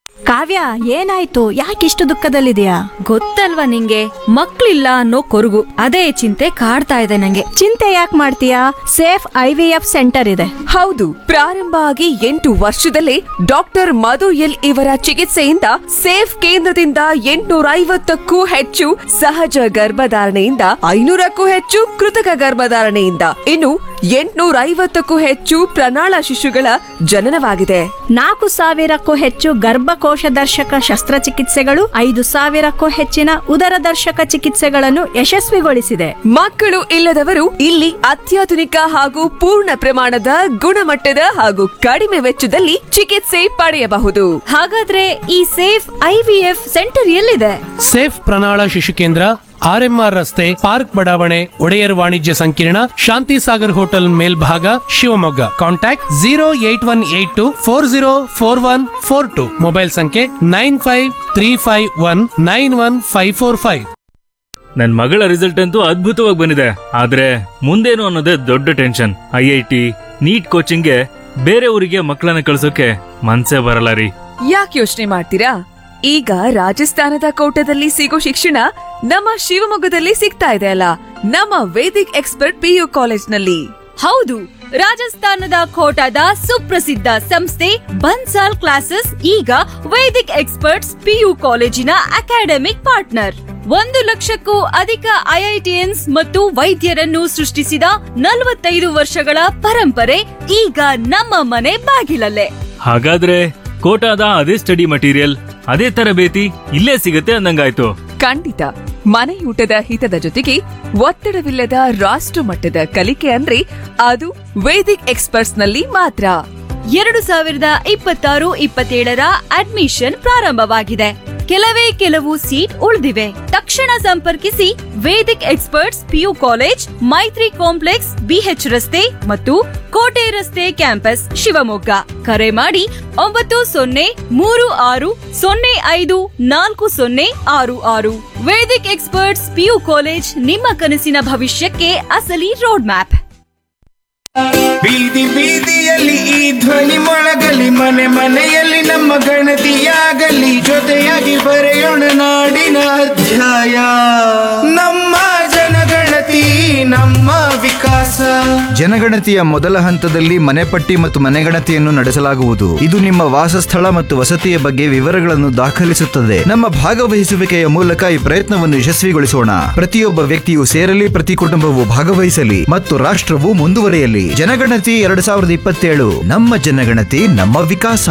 ಕಾವ್ಯ ಏನಾಯ್ತು ಯಾಕಿಷ್ಟು ದುಃಖದಲ್ಲಿದೆಯಾ ಗೊತ್ತಲ್ವಾ ನಿಂಗೆ ಮಕ್ಳಿಲ್ಲ ಅನ್ನೋ ಕೊರಗು ಅದೇ ಚಿಂತೆ ಕಾಡ್ತಾ ಇದೆ ನಂಗೆ ಚಿಂತೆ ಯಾಕೆ ಮಾಡ್ತೀಯಾ safe I V F centre ಇದೆ ಹೌದು ಪ್ರಾರಂಭ ಆಗಿ ಎಂಟು ವರ್ಷದಲ್ಲೇ ಡಾಕ್ಟರ್ ಮಧು ಎಲ್ ಇವರ ಚಿಕಿತ್ಸೆಯಿಂದ ಸೇಫ್ ಕೇಂದ್ರದಿಂದ ಎಂಟುನೂರ ಐವತ್ತಕ್ಕೂ ಹೆಚ್ಚು ಸಹಜ ಗರ್ಭಧಾರಣೆಯಿಂದ ಐನೂರಕ್ಕೂ ಹೆಚ್ಚು ಕೃತಕ ಗರ್ಭಧಾರಣೆಯಿಂದ ಇನ್ನು ಎಂಟುನೂರ ಐವತ್ತಕ್ಕೂ ಹೆಚ್ಚು ಪ್ರಣಾಳ ಶಿಶುಗಳ ಜನನವಾಗಿದೆ ನಾಲ್ಕು ಸಾವಿರಕ್ಕೂ ಹೆಚ್ಚು ಗರ್ಭಕೋಶ ದರ್ಶಕ ಶಸ್ತ್ರಚಿಕಿತ್ಸೆಗಳು ಐದು ಸಾವಿರಕ್ಕೂ ಹೆಚ್ಚಿನ ಉದರ ದರ್ಶಕ ಚಿಕಿತ್ಸೆಗಳನ್ನು ಯಶಸ್ವಿಗೊಳಿಸಿದೆ ಮಕ್ಕಳು ಇಲ್ಲದವರು ಇಲ್ಲಿ ಅತ್ಯಾಧುನಿಕ ಹಾಗೂ ಪೂರ್ಣ ಪ್ರಮಾಣದ ಗುಣಮಟ್ಟದ ಹಾಗೂ ಕಡಿಮೆ ವೆಚ್ಚದಲ್ಲಿ ಚಿಕಿತ್ಸೆ ಪಡೆಯಬಹುದು ಹಾಗಾದ್ರೆ ಈ safe I V F centre ಎಲ್ಲಿದೆ ಸೇಫ್ ಪ್ರಣಾಳ ಶಿಶು ಕೇಂದ್ರ ಆರ್ಎಂಆರ್ ರಸ್ತೆ ಪಾರ್ಕ್ ಬಡಾವಣೆ ಒಡೆಯರ್ ವಾಣಿಜ್ಯ ಸಂಕೀರ್ಣ ಶಾಂತಿ ಸಾಗರ್ ಹೋಟೆಲ್ ಮೇಲ್ಭಾಗ Shivamogga contact zero eight one eight two four zero four one four two mobile ಸಂಖ್ಯೆ nine five three five one nine one five four five ನನ್ ಮಗಳ ರಿಸಲ್ಟ್ ಅಂತೂ ಅದ್ಭುತವಾಗಿ ಬಂದಿದೆ ಆದ್ರೆ ಮುಂದೇನು ಅನ್ನೋದೇ ದೊಡ್ಡ tension I I T NEET ಕೋಚಿಂಗ್ಗೆ ಬೇರೆ ಊರಿಗೆ ಮಕ್ಕಳನ್ನ ಕಳ್ಸೋಕೆ ಮನ್ಸೇ ಬರಲ್ಲ ರೀ ಯಾಕೆ ಯೋಚನೆ ಮಾಡ್ತೀರಾ ಈಗ ರಾಜಸ್ಥಾನದ ಕೋಟದಲ್ಲಿ ಸಿಗೋ ಶಿಕ್ಷಣ ನಮ್ಮ ಶಿವಮೊಗ್ಗದಲ್ಲಿ ಸಿಗ್ತಾ ಇದೆ ಅಲ್ಲ ನಮ್ಮ ವೇದಿಕ್ ಎಕ್ಸ್ಪರ್ಟ್ ಪಿಯು ಕಾಲೇಜ್ನಲ್ಲಿ ಹೌದು ರಾಜಸ್ಥಾನದ ಕೋಟಾದ ಸುಪ್ರಸಿದ್ಧ ಸಂಸ್ಥೆ ಬನ್ಸಾಲ್ ಕ್ಲಾಸಸ್ ಈಗ ವೇದಿಕ್ ಎಕ್ಸ್ಪರ್ಟ್ಸ್ ಪಿಯು ಕಾಲೇಜಿನ ಅಕಾಡೆಮಿಕ್ ಪಾರ್ಟ್ನರ್ ಒಂದು ಲಕ್ಷಕ್ಕೂ ಅಧಿಕ ಐಐಟಿಎನ್ಸ್ ಮತ್ತು ವೈದ್ಯರನ್ನು ಸೃಷ್ಟಿಸಿದ ನಲವತ್ತೈದು ವರ್ಷಗಳ ಪರಂಪರೆ ಈಗ ನಮ್ಮ ಮನೆ ಬಾಗಿಲಲ್ಲೇ ಹಾಗಾದ್ರೆ ಕೋಟಾದ ಅದೇ ಸ್ಟಡಿ ಮಟೀರಿಯಲ್ ಅದೇ ತರಬೇತಿ ಇಲ್ಲೇ ಸಿಗತ್ತೆ ಅಂದಂಗಾಯ್ತು ಖಂಡಿತ ಮನೆಯೂಟದ ಹಿತದ ಜೊತೆಗೆ ಒತ್ತಡವಿಲ್ಲದ ರಾಷ್ಟ್ರ ಮಟ್ಟದ ಕಲಿಕೆ ಅಂದ್ರೆ ಅದು ವೇದಿಕ್ ಎಕ್ಸ್ಪರ್ಟ್ಸ್ ನಲ್ಲಿ ಮಾತ್ರ ಎರಡು ಸಾವಿರದ ಇಪ್ಪತ್ತಾರು ಇಪ್ಪತ್ತೇಳರ ಅಡ್ಮಿಷನ್ ಪ್ರಾರಂಭವಾಗಿದೆ ಕೆಲವೇ ಕೆಲವು ಸೀಟ್ ಉಳಿದಿವೆ ತಕ್ಷಣ ಸಂಪರ್ಕಿಸಿ Vedic experts PU college Maitri complex B H ರಸ್ತೆ ಮತ್ತು ಕೋಟೆ ರಸ್ತೆ ಕ್ಯಾಂಪಸ್ ಶಿವಮೊಗ್ಗ ಕರೆ ಮಾಡಿ ಒಂಬತ್ತು ಸೊನ್ನೆ ಮೂರು ಆರು ಸೊನ್ನೆ ಐದು ನಾಲ್ಕು ಸೊನ್ನೆ ಆರು ಆರು ವೇದಿಕ್ ಎಕ್ಸ್ಪರ್ಟ್ಸ್ ಪಿಯು ಕಾಲೇಜ್ ನಿಮ್ಮ ಕನಸಿನ ಭವಿಷ್ಯಕ್ಕೆ ಅಸಲಿ ರೋಡ್ ಮ್ಯಾಪ್ ಬೀದಿ ಬೀದಿಯಲ್ಲಿ ಈ ಧ್ವನಿ ಮೊಳಗಲಿ ಮನೆ ಮನೆಯಲ್ಲಿ ನಮ್ಮ ಗಣತಿಯಾಗಲಿ ಜೊತೆಯಾಗಿ ಬರೆಯೋಣ ನಾಡಿನ ಅಧ್ಯಾಯ ನಮ್ಮ ಜನಗಣತಿ ನಮ್ಮ ವಿಕಾಸ ಜನಗಣತಿಯ ಮೊದಲ ಹಂತದಲ್ಲಿ ಮನೆಪಟ್ಟಿ ಮತ್ತು ಮನೆಗಣತಿಯನ್ನು ನಡೆಸಲಾಗುವುದು ಇದು ನಿಮ್ಮ ವಾಸಸ್ಥಳ ಮತ್ತು ವಸತಿಯ ಬಗ್ಗೆ ವಿವರಗಳನ್ನು ದಾಖಲಿಸುತ್ತದೆ ನಮ್ಮ ಭಾಗವಹಿಸುವಿಕೆಯ ಮೂಲಕ ಈ ಪ್ರಯತ್ನವನ್ನು ಯಶಸ್ವಿಗೊಳಿಸೋಣ ಪ್ರತಿಯೊಬ್ಬ ವ್ಯಕ್ತಿಯು ಸೇರಲಿ ಪ್ರತಿ ಕುಟುಂಬವು ಭಾಗವಹಿಸಲಿ ಮತ್ತು ರಾಷ್ಟ್ರವು ಮುಂದುವರಿಯಲಿ ಜನಗಣತಿ ಎರಡು ಸಾವಿರದ ಇಪ್ಪತ್ತೇಳು ನಮ್ಮ ಜನಗಣತಿ ನಮ್ಮ ವಿಕಾಸ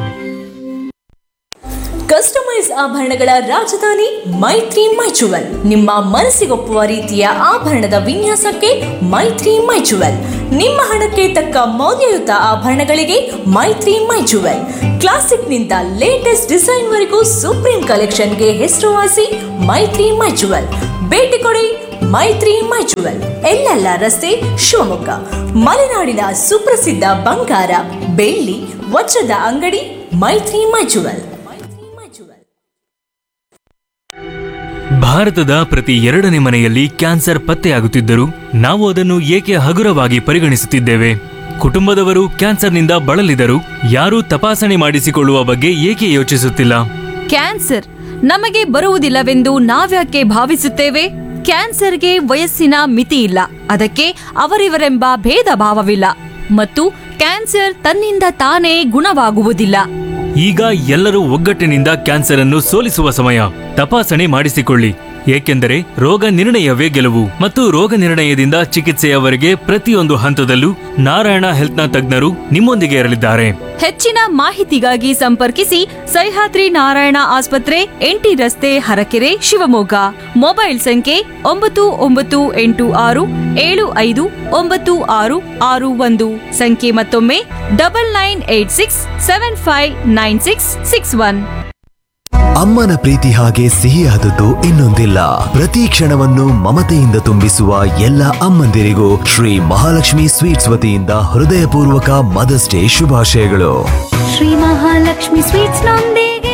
ಕಸ್ಟಮೈಸ್ ಆಭರಣಗಳ ರಾಜಧಾನಿ ಮೈತ್ರಿ ಮೈಚುವಲ್ ನಿಮ್ಮ ಮನಸ್ಸಿಗೊಪ್ಪುವ ರೀತಿಯ ಆಭರಣದ ವಿನ್ಯಾಸಕ್ಕೆ ಮೈತ್ರಿ ಮೈಚುವಲ್ ನಿಮ್ಮ ಹಣಕ್ಕೆ ತಕ್ಕ ಮೌಲ್ಯಯುತ ಆಭರಣಗಳಿಗೆ ಮೈತ್ರಿ ಮೈಚುವಲ್ ಕ್ಲಾಸಿಕ್ನಿಂದ ಲೇಟೆಸ್ಟ್ ಡಿಸೈನ್ವರೆಗೂ ಸುಪ್ರೀಂ ಕಲೆಕ್ಷನ್ಗೆ ಹೆಸರುವಾಸಿ ಮೈತ್ರಿ ಮೈಚುವಲ್ ಭೇಟಿ ಕೊಡಿ ಮೈತ್ರಿ ಮೈಚುವಲ್ ಎಲ್ಲೆಲ್ಲ ರಸ್ತೆ ಶಿವಮೊಗ್ಗ ಮಲೆನಾಡಿನ ಸುಪ್ರಸಿದ್ಧ ಬಂಗಾರ ಬೆಳ್ಳಿ ವಜ್ರದ ಅಂಗಡಿ ಮೈತ್ರಿ ಮೈಚುವಲ್ ಮೈತ್ರಿ ಮೈಚುವಲ್ ಭಾರತದ ಪ್ರತಿ ಎರಡನೇ ಮನೆಯಲ್ಲಿ ಕ್ಯಾನ್ಸರ್ ಪತ್ತೆಯಾಗುತ್ತಿದ್ದರೂ ನಾವು ಅದನ್ನು ಏಕೆ ಹಗುರವಾಗಿ ಪರಿಗಣಿಸುತ್ತಿದ್ದೇವೆ ಕುಟುಂಬದವರು ಕ್ಯಾನ್ಸರ್ನಿಂದ ಬಳಲಿದರು ಯಾರೂ ತಪಾಸಣೆ ಮಾಡಿಸಿಕೊಳ್ಳುವ ಬಗ್ಗೆ ಏಕೆ ಯೋಚಿಸುತ್ತಿಲ್ಲ ಕ್ಯಾನ್ಸರ್ ನಮಗೆ ಬರುವುದಿಲ್ಲವೆಂದು ನಾವ್ಯಾಕೆ ಭಾವಿಸುತ್ತೇವೆ ಕ್ಯಾನ್ಸರ್ಗೆ ವಯಸ್ಸಿನ ಮಿತಿ ಇಲ್ಲ ಅದಕ್ಕೆ ಅವರಿವರೆಂಬ ಭೇದ ಭಾವವಿಲ್ಲ ಮತ್ತು ಕ್ಯಾನ್ಸರ್ ತನ್ನಿಂದ ತಾನೇ ಗುಣವಾಗುವುದಿಲ್ಲ ಈಗ ಎಲ್ಲರೂ ಒಗ್ಗಟ್ಟಿನಿಂದ ಕ್ಯಾನ್ಸರ್ ಅನ್ನು ಸೋಲಿಸುವ ಸಮಯ ತಪಾಸಣೆ ಮಾಡಿಸಿಕೊಳ್ಳಿ ಏಕೆಂದರೆ ರೋಗ ನಿರ್ಣಯವೇ ಗೆಲುವು ಮತ್ತು ರೋಗ ನಿರ್ಣಯದಿಂದ ಚಿಕಿತ್ಸೆಯವರೆಗೆ ಪ್ರತಿಯೊಂದು ಹಂತದಲ್ಲೂ ನಾರಾಯಣ ಹೆಲ್ತ್ನ ತಜ್ಞರು ನಿಮ್ಮೊಂದಿಗೆ ಇರಲಿದ್ದಾರೆ ಹೆಚ್ಚಿನ ಮಾಹಿತಿಗಾಗಿ ಸಂಪರ್ಕಿಸಿ ಸಹ್ಯಾದ್ರಿ ನಾರಾಯಣ ಆಸ್ಪತ್ರೆ ಎಂಟಿ ರಸ್ತೆ ಹರಕೆರೆ ಶಿವಮೊಗ್ಗ ಮೊಬೈಲ್ ಸಂಖ್ಯೆ ಒಂಬತ್ತು ಒಂಬತ್ತು ಎಂಟು ಆರು ಏಳು ಐದು ಒಂಬತ್ತು ಆರು ಆರು ಒಂದು ಸಂಖ್ಯೆ ಮತ್ತೊಮ್ಮೆ double nine eight six seven five nine six six one ಅಮ್ಮನ ಪ್ರೀತಿ ಹಾಗೆ ಸಿಹಿಯಾದದ್ದು ಇನ್ನೊಂದಿಲ್ಲ ಪ್ರತಿ ಕ್ಷಣವನ್ನು ಮಮತೆಯಿಂದ ತುಂಬಿಸುವ ಎಲ್ಲ ಅಮ್ಮಂದಿರಿಗೂ ಶ್ರೀ ಮಹಾಲಕ್ಷ್ಮಿ ಸ್ವೀಟ್ಸ್ ವತಿಯಿಂದ ಹೃದಯಪೂರ್ವಕ ಮದರ್ಸ್ ಡೇ ಶುಭಾಶಯಗಳು ಶ್ರೀ ಮಹಾಲಕ್ಷ್ಮಿ ಸ್ವೀಟ್ಸ್ ನೊಂದಿಗೆ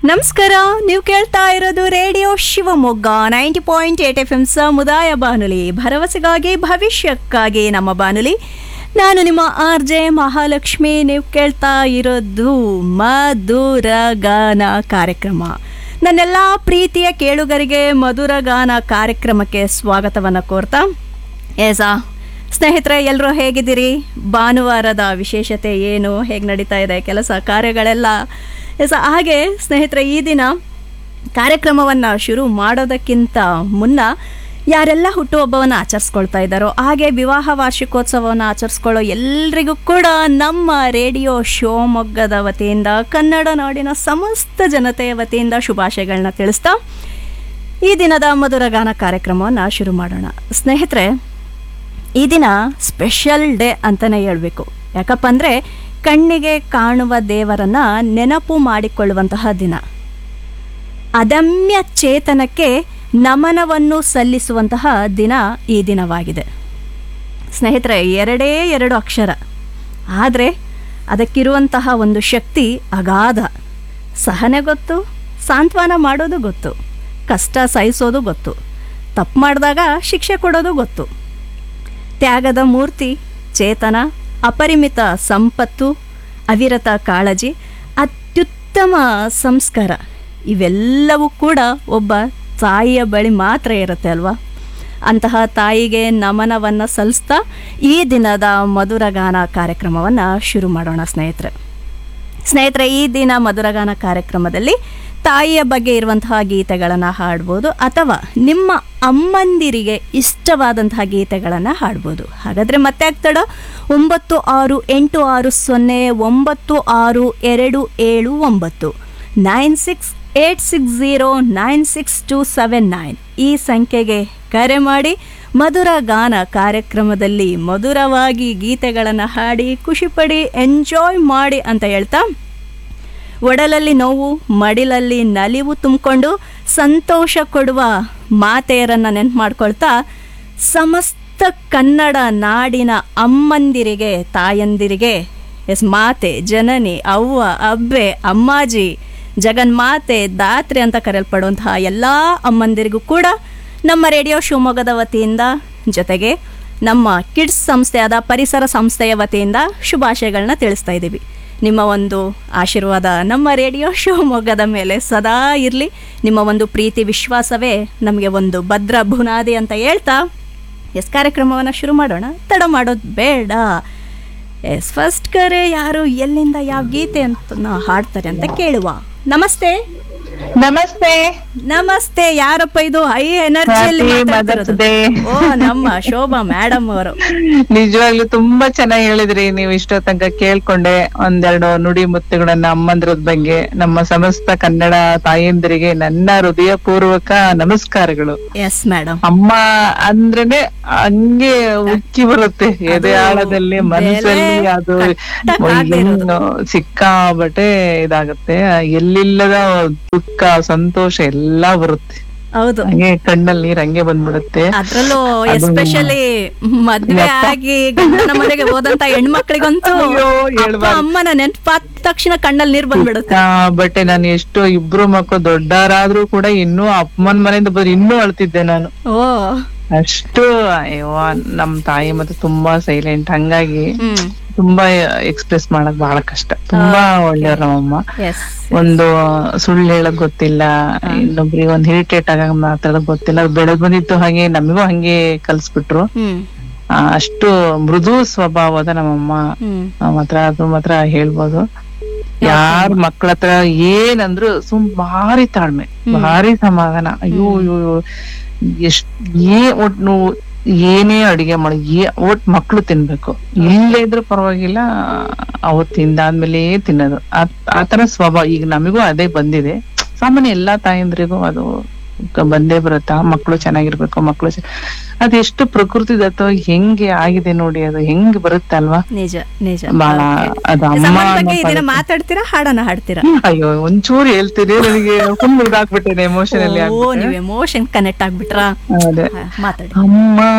ನಮಸ್ಕಾರ ನೀವು ಕೇಳ್ತಾ ಇರೋದು radio Shivamogga ninety point eight F M ಸಮುದಾಯ ಬಾನುಲಿ ಭರವಸೆಗಾಗಿ ಭವಿಷ್ಯಕ್ಕಾಗಿ ನಮ್ಮ ಬಾನುಲಿ ನಾನು ನಿಮ್ಮ ಆರ್ ಜೆ ಮಹಾಲಕ್ಷ್ಮಿ ನೀವು ಕೇಳ್ತಾ ಇರೋದು ಮಧುರ ಗಾನ ಕಾರ್ಯಕ್ರಮ ನನ್ನೆಲ್ಲ ಪ್ರೀತಿಯ ಕೇಳುಗರಿಗೆ ಮಧುರ ಗಾನ ಕಾರ್ಯಕ್ರಮಕ್ಕೆ ಸ್ವಾಗತವನ್ನು ಕೋರ್ತಾ ಏಸಾ ಸ್ನೇಹಿತರೆ ಎಲ್ಲರೂ ಹೇಗಿದ್ದೀರಿ ಭಾನುವಾರದ ವಿಶೇಷತೆ ಏನು ಹೇಗೆ ನಡೀತಾ ಇದೆ ಕೆಲಸ ಕಾರ್ಯಗಳೆಲ್ಲ ಎಸ ಹಾಗೆ ಸ್ನೇಹಿತರೆ ಈ ದಿನ ಕಾರ್ಯಕ್ರಮವನ್ನು ಶುರು ಮಾಡೋದಕ್ಕಿಂತ ಮುನ್ನ ಯಾರೆಲ್ಲ ಹುಟ್ಟುಹಬ್ಬವನ್ನು ಆಚರಿಸ್ಕೊಳ್ತಾ ಇದ್ದಾರೋ ಹಾಗೆ ವಿವಾಹ ವಾರ್ಷಿಕೋತ್ಸವವನ್ನು ಆಚರಿಸ್ಕೊಳ್ಳೋ ಎಲ್ರಿಗೂ ಕೂಡ ನಮ್ಮ ರೇಡಿಯೋ ಶಿವಮೊಗ್ಗದ ವತಿಯಿಂದ ಕನ್ನಡ ನಾಡಿನ ಸಮಸ್ತ ಜನತೆಯ ವತಿಯಿಂದ ಶುಭಾಶಯಗಳನ್ನ ತಿಳಿಸ್ತಾ ಈ ದಿನದ ಮಧುರಗಾನ ಕಾರ್ಯಕ್ರಮವನ್ನು ಶುರು ಮಾಡೋಣ ಸ್ನೇಹಿತರೆ ಈ ದಿನ ಸ್ಪೆಷಲ್ ಡೇ ಅಂತಲೇ ಹೇಳಬೇಕು ಯಾಕಪ್ಪ ಅಂದರೆ ಕಣ್ಣಿಗೆ ಕಾಣುವ ದೇವರನ್ನು ನೆನಪು ಮಾಡಿಕೊಳ್ಳುವಂತಹ ದಿನ ಅದಮ್ಯ ಚೇತನಕ್ಕೆ ನಮನವನ್ನು ಸಲ್ಲಿಸುವಂತಹ ದಿನ ಈ ದಿನವಾಗಿದೆ ಸ್ನೇಹಿತರೆ ಎರಡೇ ಎರಡು ಅಕ್ಷರ ಆದರೆ ಅದಕ್ಕಿರುವಂತಹ ಒಂದು ಶಕ್ತಿ ಅಗಾಧ ಸಹನೆ ಗೊತ್ತು ಸಾಂತ್ವನ ಮಾಡೋದು ಗೊತ್ತು ಕಷ್ಟ ಸಹಿಸೋದು ಗೊತ್ತು ತಪ್ಪು ಮಾಡಿದಾಗ ಶಿಕ್ಷೆ ಕೊಡೋದು ಗೊತ್ತು ತ್ಯಾಗದ ಮೂರ್ತಿ ಚೇತನ ಅಪರಿಮಿತ ಸಂಪತ್ತು ಅವಿರತ ಕಾಳಜಿ ಅತ್ಯುತ್ತಮ ಸಂಸ್ಕಾರ ಇವೆಲ್ಲವೂ ಕೂಡ ಒಬ್ಬ ತಾಯಿಯ ಬಳಿ ಮಾತ್ರ ಇರುತ್ತೆ ಅಲ್ವಾ ಅಂತಹ ತಾಯಿಗೆ ನಮನವನ್ನು ಸಲ್ಲಿಸ್ತಾ ಈ ದಿನದ ಮಧುರಗಾನ ಕಾರ್ಯಕ್ರಮವನ್ನು ಶುರು ಮಾಡೋಣ ಸ್ನೇಹಿತರೆ ಸ್ನೇಹಿತರೆ ಈ ದಿನ ಮಧುರಗಾನ ಕಾರ್ಯಕ್ರಮದಲ್ಲಿ ತಾಯಿಯ ಬಗ್ಗೆ ಇರುವಂತಹ ಗೀತೆಗಳನ್ನು ಹಾಡ್ಬೋದು ಅಥವಾ ನಿಮ್ಮ ಅಮ್ಮಂದಿರಿಗೆ ಇಷ್ಟವಾದಂತಹ ಗೀತೆಗಳನ್ನು ಹಾಡ್ಬೋದು ಹಾಗಾದರೆ ಮತ್ತೆ ಆಗ್ತಾಡ ಒಂಬತ್ತು ಆರು ಎಂಟು ಆರು ಸೊನ್ನೆ ಒಂಬತ್ತು ಆರು ಎರಡು ಏಳು ಒಂಬತ್ತು nine six eight six zero nine six two seven nine ಈ ಸಂಖ್ಯೆಗೆ ಕರೆ ಮಾಡಿ ಮಧುರ ಗಾನ ಕಾರ್ಯಕ್ರಮದಲ್ಲಿ ಮಧುರವಾಗಿ ಗೀತೆಗಳನ್ನು ಹಾಡಿ ಖುಷಿಪಡಿ ಎಂಜಾಯ್ ಮಾಡಿ ಅಂತ ಹೇಳ್ತಾ ಒಡಲಲ್ಲಿ ನೋವು ಮಡಿಲಲ್ಲಿ ನಲಿವು ತುಂಬಿಕೊಂಡು ಸಂತೋಷ ಕೊಡುವ ಮಾತೆಯರನ್ನು ನೆನ್ಪು ಮಾಡ್ಕೊಳ್ತಾ ಸಮಸ್ತ ಕನ್ನಡ ನಾಡಿನ ಅಮ್ಮಂದಿರಿಗೆ ತಾಯಂದಿರಿಗೆ ಎಸ್ ಮಾತೆ ಜನನಿ ಅವ್ವ ಅಬ್ಬೆ ಅಮ್ಮಾಜಿ ಜಗನ್ಮಾತೆ ದಾತ್ರಿ ಅಂತ ಕರೆಯಲ್ಪಡುವಂತಹ ಎಲ್ಲ ಅಮ್ಮಂದಿರಿಗೂ ಕೂಡ ನಮ್ಮ ರೇಡಿಯೋ ಶಿವಮೊಗ್ಗದ ವತಿಯಿಂದ ಜೊತೆಗೆ ನಮ್ಮ ಕಿಡ್ಸ್ ಸಂಸ್ಥೆಯಾದ ಪರಿಸರ ಸಂಸ್ಥೆಯ ವತಿಯಿಂದ ಶುಭಾಶಯಗಳನ್ನ ತಿಳಿಸ್ತಾ ಇದ್ದೀವಿ ನಿಮ್ಮ ಒಂದು ಆಶೀರ್ವಾದ ನಮ್ಮ ರೇಡಿಯೋ ಶಿವಮೊಗ್ಗದ ಮೇಲೆ ಸದಾ ಇರಲಿ ನಿಮ್ಮ ಒಂದು ಪ್ರೀತಿ ವಿಶ್ವಾಸವೇ ನಮಗೆ ಒಂದು ಭದ್ರ ಬುನಾದಿ ಅಂತ ಹೇಳ್ತಾ ಎಸ್ ಕಾರ್ಯಕ್ರಮವನ್ನು ಶುರು ಮಾಡೋಣ ತಡ ಮಾಡೋದು ಬೇಡ ಎಸ್ ಫಸ್ಟ್ ಕರೆ ಯಾರು ಎಲ್ಲಿಂದ ಯಾವ ಗೀತೆ ಅಂತ ಹಾಡ್ತಾರೆ ಅಂತ ಕೇಳುವ ನಮಸ್ತೆ ನಮಸ್ತೆ ನಮಸ್ತೆ ಯಾರಪ್ಪ ಇದು ಹೈ ಎನರ್ಜಿಯಲ್ಲಿ Happy ಮಾತಾಡ್ತಿರೋದು? Mother's Day. ಓ ನಮ್ಮ ಶೋಭಾ ಮೇಡಮ್ ಅವರು ನಿಜವಾಗ್ಲೂ ತುಂಬಾ ಚೆನ್ನಾಗಿ ಹೇಳಿದ್ರಿ ನೀವು ಇಷ್ಟೋ ತನಕ ಕೇಳ್ಕೊಂಡೆ ಒಂದೆರಡು ನುಡಿ ಮುತ್ತುಗಳನ್ನ ಅಮ್ಮಂದ್ರದ ಬಗ್ಗೆ ನಮ್ಮ ಸಮಸ್ತ ಕನ್ನಡ ತಾಯಂದಿರಿಗೆ ನನ್ನ ಹೃದಯ ಪೂರ್ವಕ ನಮಸ್ಕಾರಗಳು ಎಸ್ ಮೇಡಮ್ ಅಮ್ಮ ಅಂದ್ರೇನೆ ಹಂಗೆ ಉಕ್ಕಿ ಬರುತ್ತೆ ಎದೆ ಆಳದಲ್ಲಿ ಮನಸ್ಸಲ್ಲಿ ಅದು ಏನು ಸಿಕ್ಕಾಬಟ್ಟೆ ಇದಾಗುತ್ತೆ ಎಲ್ಲಿಲ್ಲದ ದುಃಖ ಸಂತೋಷ ಎಲ್ಲಾ ಬರುತ್ತೆ ಹೌದು ಹಂಗೆ ಕಣ್ಣಲ್ಲಿ ನೀರ್ ಹಂಗೆ ಬಂದ್ಬಿಡುತ್ತೆ ಅದ್ರಲ್ಲೂ ಅದು- ಎಸ್ಪೆಷಲಿ ಮದ್ವೆ ಆಗಿ ಗಂಡನ ಮನೆಗೆ ಹೋದಂತ ಹೆಣ್ಮಕ್ಳಿಗಂತೂ ಅಯ್ಯೋ, ಅಪ್ಪ ಹೇಳ್ಬಾರ್ದು. ಅಮ್ಮನ ನೆನ್ಪಾದ ತಕ್ಷಣ ಕಣ್ಣಲ್ಲಿ ನೀರ್ ಬಂದ್ಬಿಡುತ್ತೆ ಬಟ್ ನಾನು ಎಷ್ಟು ಇಬ್ರು ಮಕ್ಕಳು ದೊಡ್ಡವರಾದ್ರೂ ಕೂಡ ಇನ್ನೂ ಅಪ್ಪನ ಮನೆಯಿಂದ ಬಂದ್ರೆ ಇನ್ನೂ ಅಳ್ತಿದ್ದೆ ನಾನು ಓ ಅಷ್ಟು ಅಯ್ಯೋ ನಮ್ ತಾಯಿ ಮತ್ತೆ ತುಂಬಾ ಸೈಲೆಂಟ್ ಹಂಗಾಗಿ ಹ್ಮ್ ತುಂಬಾ ಎಕ್ಸ್ಪ್ರೆಸ್ ಮಾಡಕ್ ಬಹಳ ಕಷ್ಟ ತುಂಬಾ ಒಳ್ಳೆಯವ್ರ ನಮ್ಮಮ್ಮ ಎಸ್ ಒಂದು ಸುಳ್ಳು ಹೇಳಕ್ ಗೊತ್ತಿಲ್ಲ ಇನ್ನೊಬ್ರಿಗೆ ಒಂದ್ ಇರಿಟೇಟ್ ಆಗ ಮಾತಾಡಕ್ ಗೊತ್ತಿಲ್ಲ ಬೆಳೆದ್ ಬಂದಿತ್ತು ಹಾಗೆ ನಮಗೂ ಹಂಗೆ ಕಲ್ಸ್ಬಿಟ್ರು ಹ್ಮ್ ಆ, ಅಷ್ಟು ಮೃದು ಸ್ವಭಾವದ ನಮ್ಮಮ್ಮ ಹ್ಮ್ ಆ, ಮಾತ್ರ ಅದು ಮಾತ್ರ ಹೇಳ್ಬೋದು ಯಾರ ಮಕ್ಳ ಹತ್ರ ಏನಂದ್ರು ಸುಮ್ ಭಾರಿ ತಾಳ್ಮೆ ಭಾರಿ ಸಮಾಧಾನ ಅಯ್ಯೋ ಅಯ್ಯೋ ಅಯ್ಯೋ. ಎಷ್ಟ್ ಏ ಒಟ್ ನೀವು ಏನೇ ಅಡಿಗೆ ಮಾಡಿ ಏ ಒಟ್ ಮಕ್ಳು ತಿನ್ಬೇಕು ಇಲ್ಲೇ ಇದ್ರು ಪರವಾಗಿಲ್ಲ ಅವತ್ ತಿಂದಾದ್ಮೇಲೆ ತಿನ್ನೋದು ಆ- ಆತರ ಸ್ವಭಾವ ಈಗ ನಮಗೂ ಅದೇ ಬಂದಿದೆ ಸಾಮಾನ್ಯ ಎಲ್ಲಾ ತಾಯಂದ್ರಿಗೂ ಅದು ಕ- ಬಂದೇ ಬರುತ್ತಾ ಮಕ್ಳು ಚೆನ್ನಾಗಿರ್ಬೇಕು ಮಕ್ಳು ಚೆ- ಅದೆಷ್ಟು ಪ್ರಕೃತಿ ದತ್ತ ಹೆಂಗೆ ಆಗಿದೆ ನೋಡಿ ಅದು ಹೆಂಗ್ ಬರುತ್ತೆ ಅಲ್ವಾ ನಿಜ ನಿಜ ಬಹಳ ಅದು ಅಮ್ಮ ಸಂಬಂಧ ಬಗ್ಗೆ ಅನ್ನೋ ಇದನ್ನ ಪದ- ಮಾತಾಡ್ತೀರಾ ಹಾಡನ್ನ ಹಾಡ್ತೀರಾ ಅಯ್ಯೋ ಒಂಚೂರು ಹೇಳ್ತೀನಿ ನನಗೆ ಫುಲ್ ಇದಾಗ್ಬಿಟ್ಟೇನೆ ಎಮೋಷನಲ್ ಓ ನೀವು ಎಮೋಷನ್ ಕನೆಕ್ಟ್ ಆಗ್ಬಿಟ್ರಾ ಅದೇ ಮಾತಾಡಿ ಅಮ್ಮ